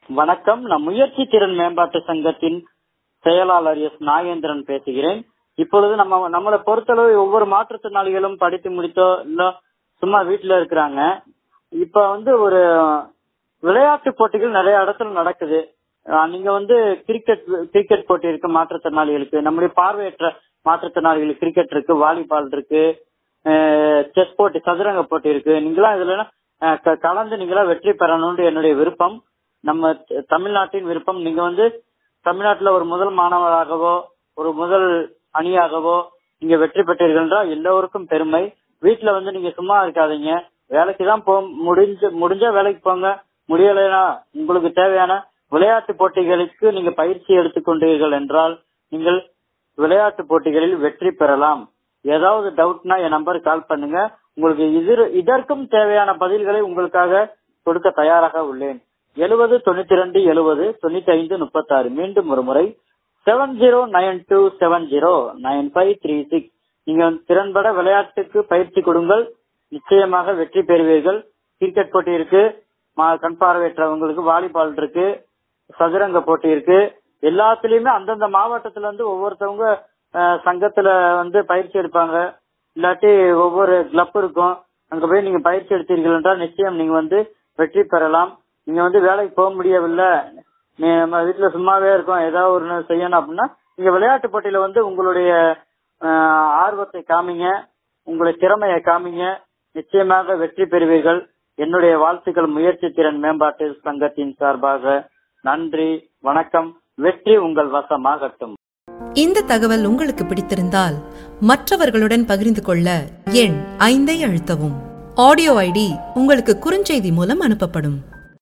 வணக்கம் நான் முயற்சி திறன் மேம்பாட்டு சங்கத்தின் செயலாளர் எஸ் நாகேந்திரன் பேசுகிறேன் இப்பொழுது நம்ம நம்மளை பொறுத்தளவு ஒவ்வொரு மாற்றுத்திறனாளிகளும் படித்து முடித்தோ இல்ல சும்மா வீட்டுல இருக்கிறாங்க இப்ப வந்து ஒரு விளையாட்டு போட்டிகள் நிறைய இடத்துல நடக்குது அஹ் நீங்க வந்து கிரிக்கெட் கிரிக்கெட் போட்டி இருக்கு மாற்றுத்திறனாளிகளுக்கு நம்முடைய பார்வையற்ற மாற்றுத்திறனாளிகளுக்கு கிரிக்கெட் இருக்கு வாலிபால் இருக்கு செஸ் போட்டி சதுரங்க போட்டி இருக்கு நீங்களாம் இதுல அஹ் க- கலந்து நீங்களா வெற்றி பெறணும்னு என்னுடைய விருப்பம் நம்ம த- தமிழ்நாட்டின் விருப்பம் நீங்க வந்து தமிழ்நாட்டுல ஒரு முதல் மாணவராகவோ ஒரு முதல் அணியாகவோ நீங்க வெற்றி பெற்றீர்கள் என்றால் எல்லோருக்கும் பெருமை வீட்டுல வந்து நீங்க சும்மா இருக்காதீங்க வேலைக்கு தான் போ முடிஞ்ச முடிஞ்சா வேலைக்கு போங்க முடியலைன்னா உங்களுக்கு தேவையான விளையாட்டு போட்டிகளுக்கு நீங்க பயிற்சி எடுத்துக்கொண்டீர்கள் என்றால் நீங்கள் விளையாட்டு போட்டிகளில் வெற்றி பெறலாம் ஏதாவது டவுட்னா என் நம்பருக்கு கால் பண்ணுங்க உங்களுக்கு இது இதற்கும் தேவையான பதில்களை உங்களுக்காக கொடுக்க தயாராக உள்ளேன் எழுபது தொண்ணூத்தி ரெண்டு எழுபது தொண்ணூத்தி ஐந்து முப்பத்தாறு மீண்டும் ஒரு முறை seven zero nine two seven zero nine five three six நீங்க திறன்பட விளையாட்டுக்கு பயிற்சி கொடுங்கள் நிச்சயமாக வெற்றி பெறுவீர்கள் கிரிக்கெட் போட்டி இருக்கு மா- கண் பார்வையற்றவங்களுக்கு வாலிபால் இருக்கு சதுரங்க போட்டி இருக்கு எல்லாத்துலயுமே அந்தந்த மாவட்டத்துல இருந்து ஒவ்வொருத்தவங்க அஹ், சங்கத்துல வந்து பயிற்சி எடுப்பாங்க இல்லாட்டி ஒவ்வொரு கிளப் இருக்கும் அங்க போய் நீங்க பயிற்சி எடுத்தீர்கள் என்றால் நிச்சயம் நீங்க வந்து வெற்றி பெறலாம் நீங்க வந்து வேலைக்கு போக முடியவில்லை நீ நம்ம வீட்டுல சும்மாவே இருக்கோம் ஏதாவது ஒரு செய்யணும் அப்படின்னா நீங்க விளையாட்டு போட்டியில வந்து உங்களுடைய அஹ், ஆர்வத்தை காமிங்க உங்களுடைய திறமையை காமிங்க நிச்சயமாக வெற்றி பெறுவீர்கள் என்னுடைய வாழ்த்துக்கள் முயற்சி திறன் மேம்பாட்டு சங்கத்தின் சார்பாக நன்றி வணக்கம் வெற்றி உங்கள் வசமாகட்டும் இந்த தகவல் உங்களுக்கு பிடித்திருந்தால் மற்றவர்களுடன் பகிர்ந்து கொள்ள எண் ஐந்தை அழுத்தவும் ஆடியோ ஐடி உங்களுக்கு குறுஞ்செய்தி மூலம் அனுப்பப்படும்